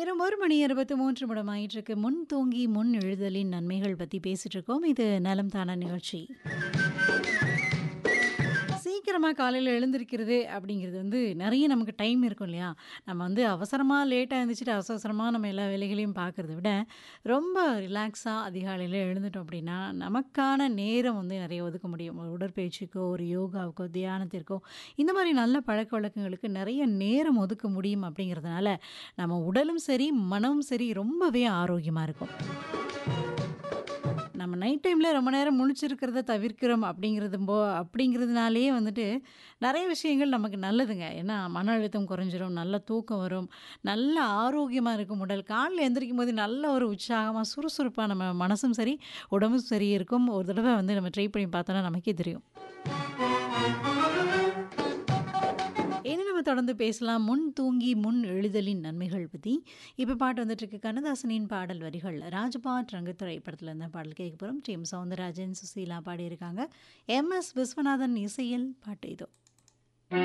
நேரம் ஒரு மணி இருபத்தி மூன்று நிமிடம் ஆயிட்டிருக்கு முன் தூங்கி முன் எழுதலின் நன்மைகள் பற்றி பேசிட்டு இருக்கோம் இது நலம் தான நிகழ்ச்சி சீக்கிரமாக காலையில் எழுந்திருக்கிறது அப்படிங்கிறது வந்து நிறைய நமக்கு டைம் இருக்கும் இல்லையா நம்ம வந்து அவசரமாக லேட்டாக எழுந்திரிச்சிட்டு அவசர அவசரமாக நம்ம எல்லா வேலைகளையும் பார்க்குறத விட ரொம்ப ரிலாக்ஸாக அதிகாலையில் எழுந்துட்டோம் அப்படின்னா நமக்கான நேரம் வந்து நிறைய ஒதுக்க முடியும் ஒரு உடற்பயிற்சிக்கோ ஒரு யோகாவுக்கோ தியானத்திற்கோ இந்த மாதிரி நல்ல பழக்க வழக்கங்களுக்கு நிறைய நேரம் ஒதுக்க முடியும் அப்படிங்கிறதுனால நம்ம உடலும் சரி மனமும் சரி ரொம்பவே ஆரோக்கியமாக இருக்கும் நம்ம நைட் டைமில் ரொம்ப நேரம் முழிச்சிருக்கிறத தவிர்க்கிறோம் அப்படிங்கிறது போ அப்படிங்கிறதுனாலேயே வந்துட்டு நிறைய விஷயங்கள் நமக்கு நல்லதுங்க ஏன்னா மன அழுத்தம் குறைஞ்சிரும் நல்ல தூக்கம் வரும் நல்ல ஆரோக்கியமாக இருக்கும் உடல் காலையில் எந்திரிக்கும் போது நல்ல ஒரு உற்சாகமாக சுறுசுறுப்பாக நம்ம மனசும் சரி உடம்பும் சரி இருக்கும் ஒரு தடவை வந்து நம்ம ட்ரை பண்ணி பார்த்தோன்னா நமக்கே தெரியும் இனி நம்ம தொடர்ந்து பேசலாம் முன் தூங்கி முன் எழுதலின் நன்மைகள் பற்றி இப்போ பாட்டு வந்துட்டு இருக்கு கண்ணதாசனின் பாடல் வரிகள் ராஜபாட் ரங்கத்துறை படத்தில் இருந்த பாடல் கேட்க போகிறோம் டி எம் சவுந்தரராஜன் சுசீலா பாடியிருக்காங்க எம் எஸ் விஸ்வநாதன் இசையில் பாட்டு இதோ